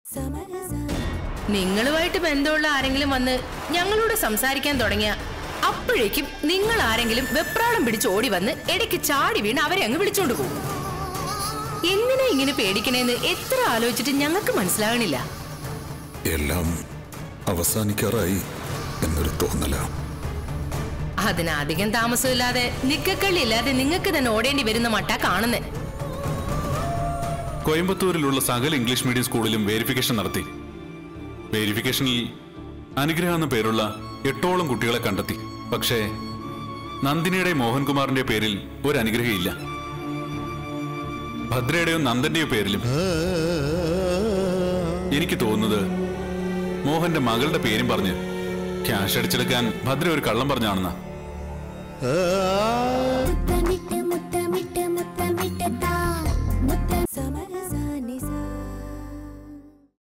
നിങ്ങളുമായിട്ട് ബന്ധമുള്ള ആരെങ്കിലും വന്ന് ഞങ്ങളോട് സംസാരിക്കാൻ തുടങ്ങിയ അപ്പോഴേക്കും നിങ്ങൾ ആരെങ്കിലും വെപ്രാളം പിടിച്ച് ഓടി വന്ന് ഇടയ്ക്ക് ചാടി വീണ് അവരെ അങ്ങ് വിളിച്ചോണ്ട് പോകും എന്തിനാ ഇങ്ങനെ പേടിക്കണേന്ന് എത്ര ആലോചിച്ചിട്ട് ഞങ്ങൾക്ക് മനസ്സിലാകണില്ല എല്ലാം അവസാനിക്കാറായി എന്നൊരു തോന്നല അതിന് അധികം താമസമില്ലാതെ നിക്കക്കള്ളി ഇല്ലാതെ നിങ്ങൾക്ക് തന്നെ ഓടേണ്ടി വരുന്ന മട്ട കാണുന്നേ കോയമ്പത്തൂരിലുള്ള സകല ഇംഗ്ലീഷ് മീഡിയം സ്കൂളിലും വേരിഫിക്കേഷൻ നടത്തി വേരിഫിക്കേഷനിൽ അനുഗ്രഹ എന്ന പേരുള്ള എട്ടോളം കുട്ടികളെ കണ്ടെത്തി പക്ഷേ നന്ദിനിയുടെ മോഹൻകുമാറിന്റെ പേരിൽ ഒരു അനുഗ്രഹമില്ല ഭദ്രയുടെയോ നന്ദന്റെയോ പേരിലും എനിക്ക് തോന്നുന്നത് മോഹന്റെ മകളുടെ പേരും പറഞ്ഞ് ക്യാഷ് അടിച്ചെടുക്കാൻ ഭദ്ര ഒരു കള്ളം പറഞ്ഞാണെന്നാ തന്നിട്ട്